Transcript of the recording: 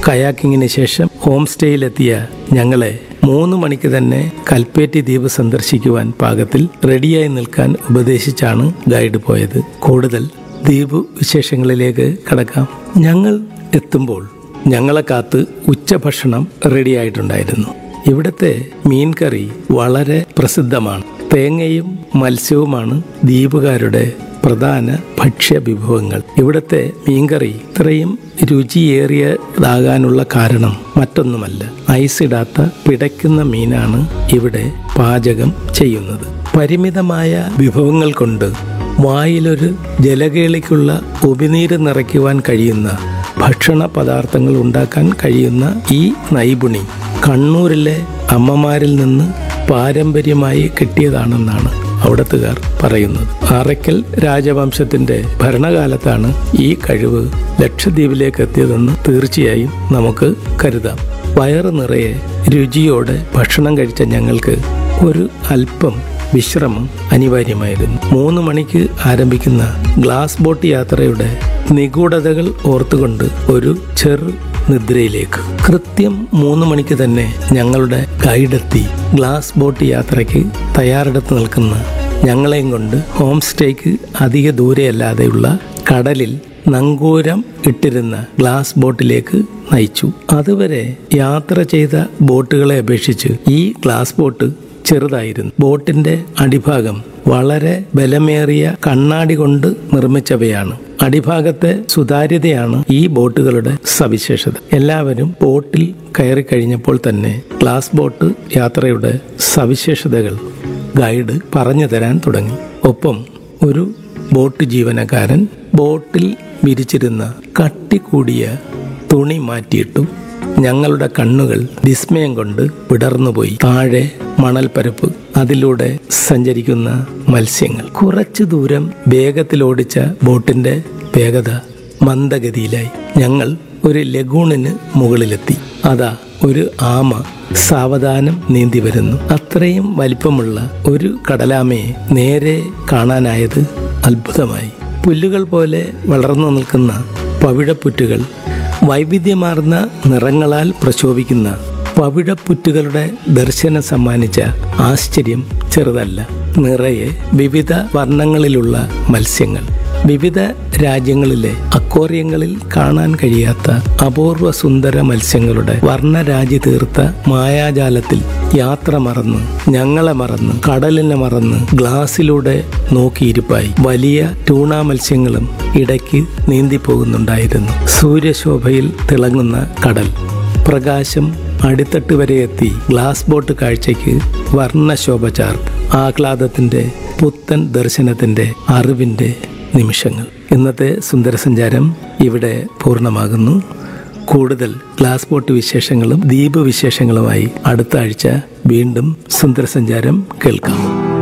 കയാക്കിങ്ങിന് ശേഷം ഹോം സ്റ്റേയിലെത്തിയ ഞങ്ങളെ മൂന്ന് മണിക്ക് തന്നെ കൽപ്പേറ്റി ദ്വീപ് സന്ദർശിക്കുവാൻ പാകത്തിൽ റെഡിയായി നിൽക്കാൻ ഉപദേശിച്ചാണ് ഗൈഡ് പോയത് കൂടുതൽ ദ്വീപ് വിശേഷങ്ങളിലേക്ക് കടക്കാം ഞങ്ങൾ എത്തുമ്പോൾ ഞങ്ങളെ കാത്ത് ഉച്ചഭക്ഷണം റെഡിയായിട്ടുണ്ടായിരുന്നു ഇവിടുത്തെ മീൻ കറി വളരെ പ്രസിദ്ധമാണ് തേങ്ങയും മത്സ്യവുമാണ് ദ്വീപുകാരുടെ പ്രധാന ഭക്ഷ്യ വിഭവങ്ങൾ ഇവിടുത്തെ മീൻകറി ഇത്രയും രുചിയേറിയതാകാനുള്ള കാരണം മറ്റൊന്നുമല്ല ഐസിടാത്ത പിടയ്ക്കുന്ന മീനാണ് ഇവിടെ പാചകം ചെയ്യുന്നത് പരിമിതമായ വിഭവങ്ങൾ കൊണ്ട് വായിലൊരു ജലകേളിക്കുള്ള ഉമിനീര് നിറയ്ക്കുവാൻ കഴിയുന്ന ഭക്ഷണ പദാർത്ഥങ്ങൾ ഉണ്ടാക്കാൻ കഴിയുന്ന ഈ നൈപുണി കണ്ണൂരിലെ അമ്മമാരിൽ നിന്ന് പാരമ്പര്യമായി കിട്ടിയതാണെന്നാണ് അവിടത്തുകാർ പറയുന്നത് ആറയ്ക്കൽ രാജവംശത്തിന്റെ ഭരണകാലത്താണ് ഈ കഴിവ് ലക്ഷദ്വീപിലേക്ക് എത്തിയതെന്ന് തീർച്ചയായും നമുക്ക് കരുതാം വയറ് നിറയെ രുചിയോടെ ഭക്ഷണം കഴിച്ച ഞങ്ങൾക്ക് ഒരു അല്പം വിശ്രമം അനിവാര്യമായിരുന്നു മൂന്ന് മണിക്ക് ആരംഭിക്കുന്ന ഗ്ലാസ് ബോട്ട് യാത്രയുടെ നിഗൂഢതകൾ ഓർത്തുകൊണ്ട് ഒരു ചെറു നിദ്രയിലേക്ക് കൃത്യം മൂന്ന് മണിക്ക് തന്നെ ഞങ്ങളുടെ ഗൈഡെത്തി ഗ്ലാസ് ബോട്ട് യാത്രയ്ക്ക് തയ്യാറെടുത്ത് നിൽക്കുന്ന ഞങ്ങളെയും കൊണ്ട് ഹോം സ്റ്റേക്ക് അധിക ദൂരെയല്ലാതെയുള്ള കടലിൽ നങ്കൂരം ഇട്ടിരുന്ന ഗ്ലാസ് ബോട്ടിലേക്ക് നയിച്ചു അതുവരെ യാത്ര ചെയ്ത ബോട്ടുകളെ അപേക്ഷിച്ച് ഈ ഗ്ലാസ് ബോട്ട് ചെറുതായിരുന്നു ബോട്ടിന്റെ അടിഭാഗം വളരെ ബലമേറിയ കണ്ണാടി കൊണ്ട് നിർമ്മിച്ചവയാണ് അടിഭാഗത്തെ സുതാര്യതയാണ് ഈ ബോട്ടുകളുടെ സവിശേഷത എല്ലാവരും ബോട്ടിൽ കയറി കഴിഞ്ഞപ്പോൾ തന്നെ ഗ്ലാസ് ബോട്ട് യാത്രയുടെ സവിശേഷതകൾ ഗൈഡ് പറഞ്ഞു തരാൻ തുടങ്ങി ഒപ്പം ഒരു ബോട്ട് ജീവനക്കാരൻ ബോട്ടിൽ വിരിച്ചിരുന്ന കട്ടിക്കൂടിയ തുണി മാറ്റിയിട്ടു ഞങ്ങളുടെ കണ്ണുകൾ വിസ്മയം കൊണ്ട് വിടർന്നുപോയി താഴെ മണൽപ്പരപ്പ് അതിലൂടെ സഞ്ചരിക്കുന്ന മത്സ്യങ്ങൾ കുറച്ചു ദൂരം വേഗത്തിലോടിച്ച ബോട്ടിന്റെ വേഗത മന്ദഗതിയിലായി ഞങ്ങൾ ഒരു ലഗൂണിന് മുകളിലെത്തി അതാ ഒരു ആമ സാവധാനം നീന്തി വരുന്നു അത്രയും വലിപ്പമുള്ള ഒരു കടലാമയെ നേരെ കാണാനായത് അത്ഭുതമായി പുല്ലുകൾ പോലെ വളർന്നു നിൽക്കുന്ന പവിഴപ്പുറ്റുകൾ വൈവിധ്യമാർന്ന നിറങ്ങളാൽ പ്രശോഭിക്കുന്ന പവിഴപ്പുറ്റുകളുടെ ദർശനം സമ്മാനിച്ച ആശ്ചര്യം ചെറുതല്ല നിറയെ വിവിധ വർണ്ണങ്ങളിലുള്ള മത്സ്യങ്ങൾ വിവിധ രാജ്യങ്ങളിലെ അക്വേറിയങ്ങളിൽ കാണാൻ കഴിയാത്ത അപൂർവ സുന്ദര മത്സ്യങ്ങളുടെ വർണ്ണരാജി തീർത്ത മായാജാലത്തിൽ യാത്ര മറന്ന് ഞങ്ങളെ മറന്ന് കടലിനെ മറന്ന് ഗ്ലാസ്സിലൂടെ നോക്കിയിരിപ്പായി വലിയ ടൂണ മത്സ്യങ്ങളും ഇടയ്ക്ക് നീന്തിപ്പോകുന്നുണ്ടായിരുന്നു സൂര്യശോഭയിൽ തിളങ്ങുന്ന കടൽ പ്രകാശം അടിത്തട്ട് വരെ എത്തി ഗ്ലാസ് ബോട്ട് കാഴ്ചയ്ക്ക് വർണ്ണശോഭ ചാർത്ത് ആഹ്ലാദത്തിന്റെ പുത്തൻ ദർശനത്തിന്റെ അറിവിന്റെ നിമിഷങ്ങൾ ഇന്നത്തെ സുന്ദരസഞ്ചാരം ഇവിടെ പൂർണ്ണമാകുന്നു കൂടുതൽ ഗ്ലാസ് ബോട്ട് വിശേഷങ്ങളും ദ്വീപ് വിശേഷങ്ങളുമായി അടുത്ത ആഴ്ച വീണ്ടും സുന്ദരസഞ്ചാരം കേൾക്കാം